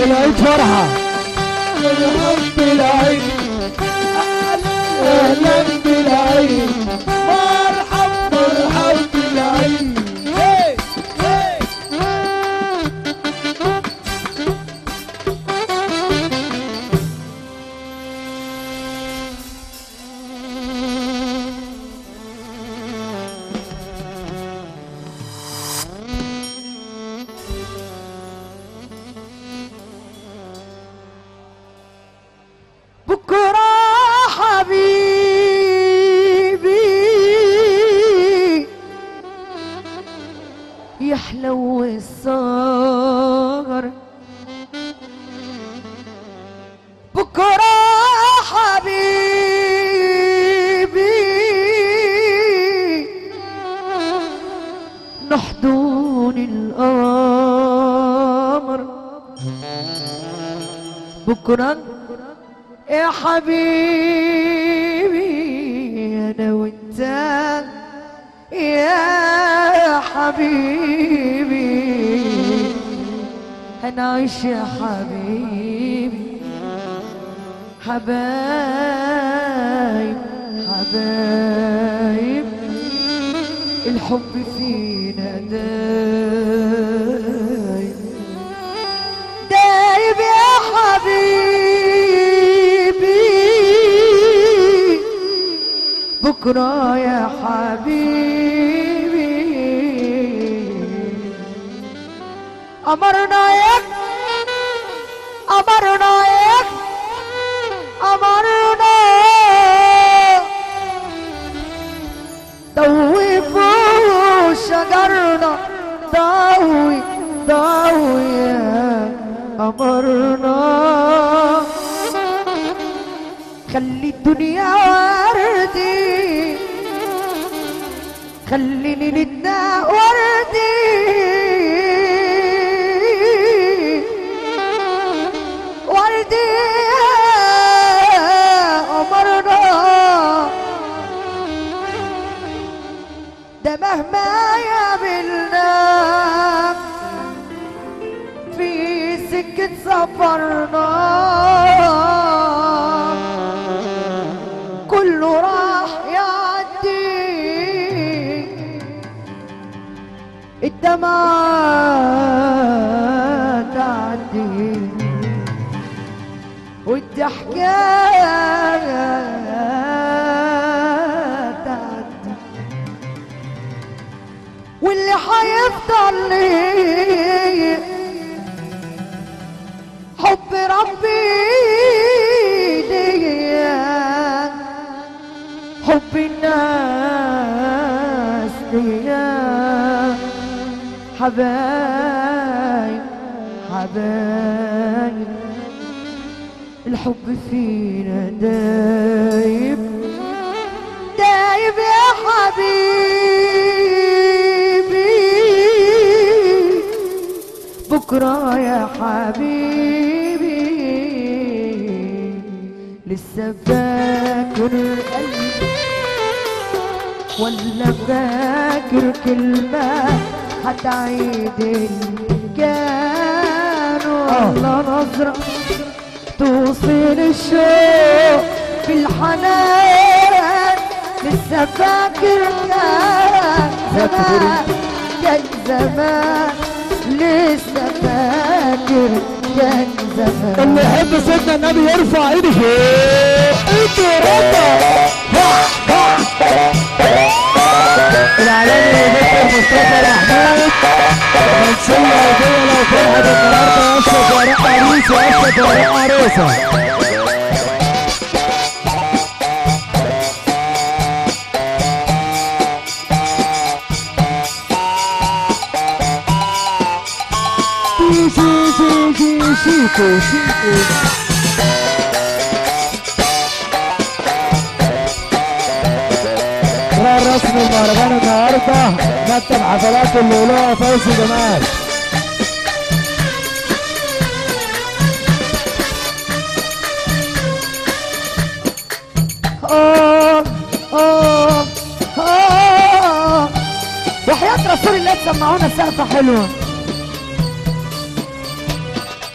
العيد فرحة الحب العيد اهلا بالعيد مرحب مرحب بالعيد هي هي بكرة حبيبي يحلو السهر بكرة حبيبي نحضن القمر بكرة يا حبيبي انا وانت يا حبيبي هنعيش يا حبيبي حبايب حبايب الحب فينا دايب دايب يا حبيبي بكرة يا حبيبي أمرنا يك أمرنا يك أمرنا ضوي فوق شجرنا ضوي ضوي يا أمرنا خلي الدنيا وردي خليني للنا وردي وردي يا أمرنا ده مهما يقابلنا في سكة سفرنا كله راح يعدي الدمعة تعدي والضحكة تعدي واللي حيفضل لي حب ربي ليا حب الناس ليا حبايب حبايب الحب فينا دايب دايب يا حبيبي بكرة يا حبيبي لسه فاكر قلبي ولا فاكر كلمة هتعيد الكان ولا نظرة توصل الشوق في الحنان لسه فاكر كان زمان كان زمان لسه فاكر كان زمان اللي يحب سيدنا النبي يرفع ايده فوق ايده ربع العالمي دكتور مصطفى محمود منسية هدية لو فرحة النهارده اشرف ورق عريس واشرف ورق عروسة شي شي شي شي شيكو شيكو قرار رسمي المهرجان النهارده مكتب حفلات اللؤلؤه فوزي جمال آه آه آه وحياة رسول الله تسمعونا سقفة حلوة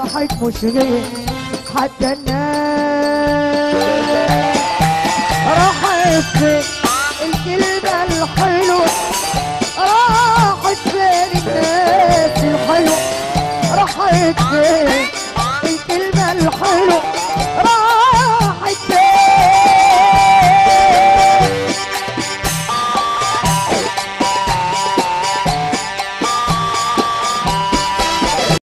اصبحت مشغلة حتى الناس راح الكلمة الحلوة